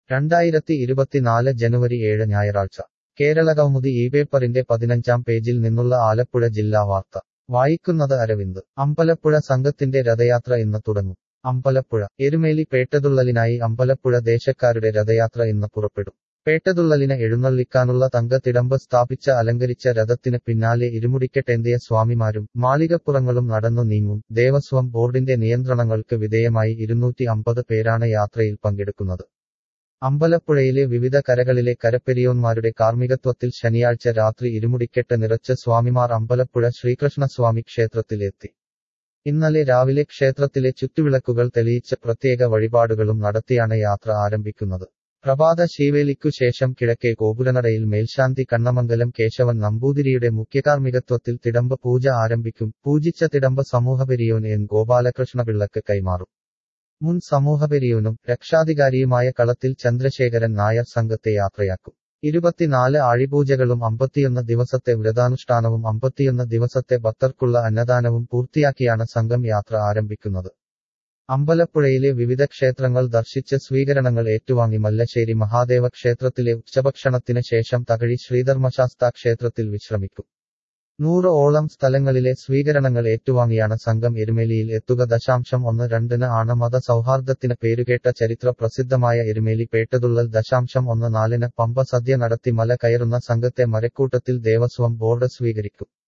രണ്ടായിരത്തി ഇരുപത്തിനാല് ജനുവരി ഏഴ് ഞായറാഴ്ച കേരളകൗമുദി ഈ പേപ്പറിന്റെ പതിനഞ്ചാം പേജിൽ നിന്നുള്ള ആലപ്പുഴ ജില്ലാ വാർത്ത വായിക്കുന്നത് അരവിന്ദ് അമ്പലപ്പുഴ സംഘത്തിന്റെ രഥയാത്ര ഇന്ന് തുടങ്ങും അമ്പലപ്പുഴ എരുമേലി പേട്ടതുള്ളലിനായി അമ്പലപ്പുഴ ദേശക്കാരുടെ രഥയാത്ര ഇന്ന് പുറപ്പെടും പേട്ടതുള്ളലിന് എഴുന്നള്ളിക്കാനുള്ള തങ്കത്തിടമ്പ് സ്ഥാപിച്ച അലങ്കരിച്ച രഥത്തിന് പിന്നാലെ ഇരുമുടിക്കെട്ടേന്തിയ സ്വാമിമാരും മാളികപ്പുറങ്ങളും നടന്നു നീങ്ങും ദേവസ്വം ബോർഡിന്റെ നിയന്ത്രണങ്ങൾക്ക് വിധേയമായി ഇരുന്നൂറ്റി അമ്പത് പേരാണ് യാത്രയിൽ പങ്കെടുക്കുന്നത് അമ്പലപ്പുഴയിലെ വിവിധ കരകളിലെ കരപ്പെരിയോന്മാരുടെ കാർമ്മികത്വത്തിൽ ശനിയാഴ്ച രാത്രി ഇരുമുടിക്കെട്ട് നിറച്ച സ്വാമിമാർ അമ്പലപ്പുഴ ശ്രീകൃഷ്ണസ്വാമി ക്ഷേത്രത്തിലെത്തി ഇന്നലെ രാവിലെ ക്ഷേത്രത്തിലെ ചുറ്റുവിളക്കുകൾ തെളിയിച്ച പ്രത്യേക വഴിപാടുകളും നടത്തിയാണ് യാത്ര ആരംഭിക്കുന്നത് പ്രഭാത ശീവേലിക്കു ശേഷം കിഴക്കേ ഗോപുരനടയിൽ മേൽശാന്തി കണ്ണമംഗലം കേശവൻ നമ്പൂതിരിയുടെ മുഖ്യകാർമ്മികത്വത്തിൽ തിടമ്പ പൂജ ആരംഭിക്കും പൂജിച്ച തിടമ്പ സമൂഹപെരിയോൻ എൻ ഗോപാലകൃഷ്ണപിള്ളക്ക് കൈമാറും മുൻ സമൂഹപെരിയോനും രക്ഷാധികാരിയുമായ കളത്തിൽ ചന്ദ്രശേഖരൻ നായർ സംഘത്തെ യാത്രയാക്കും ഇരുപത്തിനാല് ആഴിപൂജകളും അമ്പത്തിയൊന്ന് ദിവസത്തെ വ്രതാനുഷ്ഠാനവും അമ്പത്തിയൊന്ന് ദിവസത്തെ ഭക്തർക്കുള്ള അന്നദാനവും പൂർത്തിയാക്കിയാണ് സംഘം യാത്ര ആരംഭിക്കുന്നത് അമ്പലപ്പുഴയിലെ വിവിധ ക്ഷേത്രങ്ങൾ ദർശിച്ച് സ്വീകരണങ്ങൾ ഏറ്റുവാങ്ങി മല്ലശ്ശേരി മഹാദേവ ക്ഷേത്രത്തിലെ ഉച്ചഭക്ഷണത്തിന് ശേഷം തകഴി ശ്രീധർമ്മശാസ്ത ക്ഷേത്രത്തിൽ വിശ്രമിക്കും നൂറ് ഓളം സ്ഥലങ്ങളിലെ സ്വീകരണങ്ങൾ ഏറ്റുവാങ്ങിയാണ് സംഘം എരുമേലിയിൽ എത്തുക ദശാംശം ഒന്ന് രണ്ടിന് ആണ് മത സൗഹാർദ്ദത്തിന് പേരുകേട്ട ചരിത്ര പ്രസിദ്ധമായ എരുമേലി പേട്ടതുള്ളൽ ദശാംശം ഒന്ന് നാലിന് പമ്പ സദ്യ നടത്തി മല കയറുന്ന സംഘത്തെ മരക്കൂട്ടത്തിൽ ദേവസ്വം ബോർഡ് സ്വീകരിക്കും